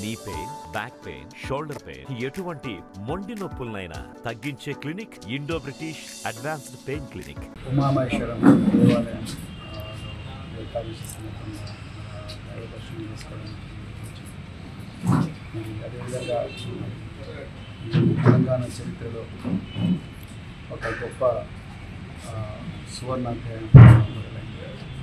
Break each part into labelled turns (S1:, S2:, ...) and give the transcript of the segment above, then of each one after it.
S1: నీ pain back pain shoulder pain ఎటువంటి మొండి నొప్పులనైనా తగ్గించే clinic Indo British advanced pain clinic
S2: Umamaheshwaram దేవాలయం ఆ, లో ఏకాదశి సమేతంగా ఆ, దైవ దర్శనం చేసుకోవడానికి వచ్చాం. మరి అదేవిధంగా ఈ తెలంగాణ చరిత్రలో ఒక గొప్ప ఆ, సువర్ణాధ్యాయం మొదలైంది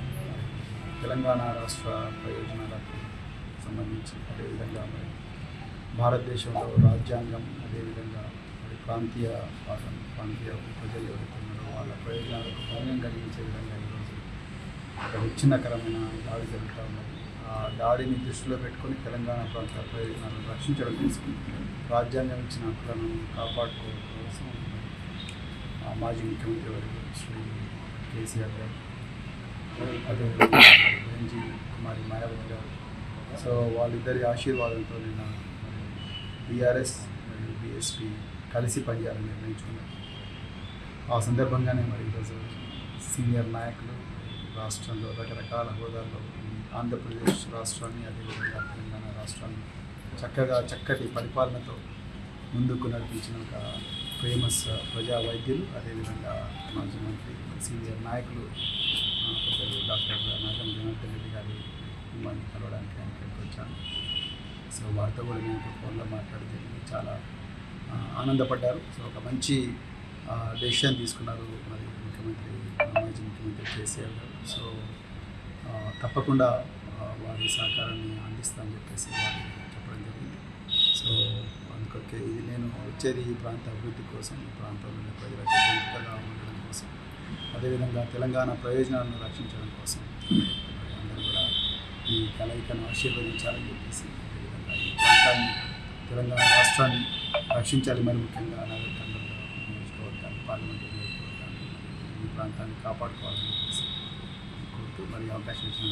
S2: తెలంగాణ రాష్ట్ర ప్రయోజనాలకు సంబంధించి అదేవిధంగా మరి భారతదేశంలో రాజ్యాంగం అదేవిధంగా మరి ప్రాంతీయ పాలన ప్రాంతీయ ప్రజలు ఎవరైతే ఉన్నారో వాళ్ళ ప్రయోజనాలకు భంగం కలిగించే విధంగా ఈరోజు ఒక విచ్ఛిన్నకరమైన దాడి జరుగుతూ ఉన్నది ఆ దాడిని దృష్టిలో పెట్టుకొని తెలంగాణ ప్రాంత ప్రయోజనాలను రక్షించడం కోసం రాజ్యాంగం ఇచ్చిన హక్కులను కాపాడుకోవడం కోసం మరి ఆ మాజీ ముఖ్యమంత్రి వర్యులు శ్రీ కేసీఆర్ గారు అదేవిధంగా బెంజీ కుమారి మాయావతి గారు సో వాళ్ళిద్దరి ఆశీర్వాదంతో నిన్న మరి బీఆర్ఎస్ మరియు బీఎస్పీ కలిసి పనిచేయాలని నిర్ణయించుకున్నారు ఆ సందర్భంగానే మరి ఈరోజు సీనియర్ నాయకులు రాష్ట్రంలో రకరకాల హోదాల్లో ఈ ఆంధ్రప్రదేశ్ రాష్ట్రాన్ని అదేవిధంగా తెలంగాణ రాష్ట్రాన్ని చక్కగా చక్కటి పరిపాలనతో ముందుకు నడిపించిన ఒక ఫేమస్ ప్రజా వైద్యులు అదేవిధంగా మాజీ మంత్రి సీనియర్ నాయకులు ఆ, పెద్దలు డాక్టర్ నాగం జనార్దన్ రెడ్డి గారి మిమ్మల్ని కలవడానికి నేను ఇక్కడికి వచ్చాను సో వారితో కూడా నేను ఇప్పుడు ఫోన్లో మాట్లాడితే చాలా ఆ, ఆనందపడ్డారు సో ఒక మంచి డెసిషన్ తీసుకున్నారు మరి ముఖ్యమంత్రి మాజీ ముఖ్యమంత్రి కేసీఆర్ గారు సో ఆ, తప్పకుండా ఆ, వారి సహకారాన్ని అందిస్తామని చెప్పేసి వారు చెప్పడం జరిగింది సో అందుకొకే ఇది నేను వచ్చేది ఈ ప్రాంత అభివృద్ధి కోసం ఈ ప్రాంతంలోని ప్రజలకు వేదికగా ఉండడం కోసం అదేవిధంగా తెలంగాణ ప్రయోజనాలను రక్షించడం కోసం మరి అందరూ కూడా ఈ కలయికను ఆశీర్వదించాలని చెప్పేసి అదేవిధంగా ఈ ప్రాంతాన్ని తెలంగాణ రాష్ట్రాన్ని రక్షించాలి మరి ముఖ్యంగా నాగరికంగా నియోజకవర్గాన్ని పార్లమెంటు నియోజకవర్గాన్ని మరి ఈ ప్రాంతాన్ని కాపాడుకోవాలని చెప్పేసి కోరుతూ మరి ఈ అవకాశం ఇచ్చిన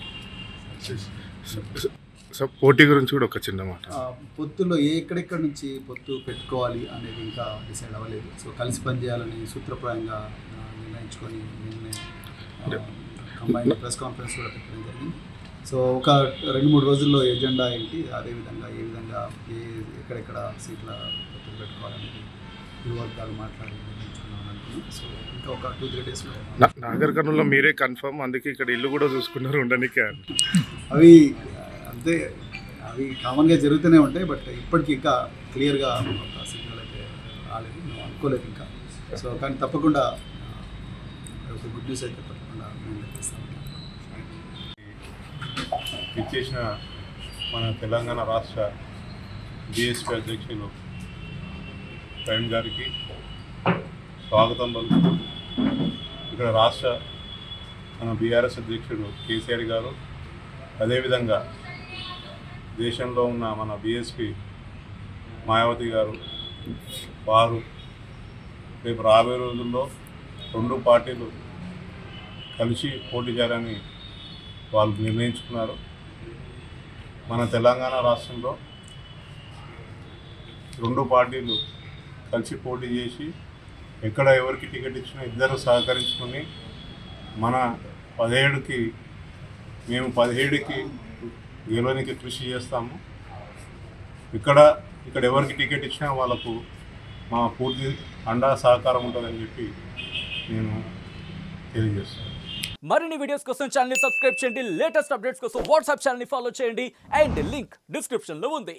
S2: దానికి
S3: సో పోటీ గురించి కూడా ఒక చిన్న మాట
S2: ఆ, పొత్తులో ఏ ఎక్కడెక్కడి నుంచి పొత్తు పెట్టుకోవాలి అనేది ఇంకా డిసైడ్ అవ్వలేదు సో కలిసి పనిచేయాలని సూత్రప్రాయంగా ఆ, నిర్ణయించుకొని నిన్నే కంబైన్ ప్రెస్ కాన్ఫరెన్స్ కూడా పెట్టడం జరిగింది సో ఒక రెండు మూడు రోజుల్లో ఎజెండా ఏంటి అదేవిధంగా ఏ విధంగా ఏ ఎక్కడెక్కడ సీట్ల పొత్తులు పెట్టుకోవాలనేది ఇరు వర్గాలు మాట్లాడి నిర్ణయించుకున్నాం అనుకున్నాం సో ఇంకా ఒక టూ త్రీ డేస్లో
S3: నా- నాగర్ కర్నూలులో మీరే కన్ఫర్మ్ అందుకే ఇక్కడ ఇల్లు కూడా చూసుకున్నారు ఉండడానికి
S2: అవి అంతే అవి కామన్గా జరుగుతూనే ఉంటాయి బట్ ఇప్పటికి ఇంకా క్లియర్గా ఒక సిగ్నల్ అయితే రాలేదు మేము అనుకోలేదు ఇంకా సో కానీ తప్పకుండా ఆ, ఒక గుడ్ న్యూస్ అయితే తప్పకుండా మేము తెప్పిస్తాం
S4: ఇచ్చేసిన మన తెలంగాణ రాష్ట్ర బీఎస్పీ అధ్యక్షులు ప్రవీణ్ గారికి స్వాగతం పలుకుతూ ఇక్కడ రాష్ట్ర మన బీఆర్ఎస్ అధ్యక్షుడు కేసీఆర్ గారు అదేవిధంగా దేశంలో ఉన్న మన బీఎస్పీ మాయావతి గారు వారు రేపు రాబోయే రోజుల్లో రెండు పార్టీలు కలిసి పోటీ చేయాలని వాళ్ళు నిర్ణయించుకున్నారు మన తెలంగాణ రాష్ట్రంలో రెండు పార్టీలు కలిసి పోటీ చేసి ఎక్కడ ఎవరికి టికెట్ ఇచ్చినా ఇద్దరు సహకరించుకొని మన పదిహేడుకి మేము పదిహేడుకి గెలవనికి కృషి చేస్తాము ఇక్కడ ఇక్కడ ఎవరికి టికెట్ ఇచ్చినా వాళ్ళకు మా పూర్తి అండా సహకారం ఉంటుందని చెప్పి నేను తెలియజేస్తాను
S5: మరిన్ని వీడియోస్ కోసం ఛానల్ సబ్స్క్రైబ్ చేయండి లేటెస్ట్ అప్డేట్స్ కోసం వాట్సాప్ ఛానల్ ఫాలో చేయండి అండ్ లింక్ డిస్క్రిప్షన్ లో ఉంది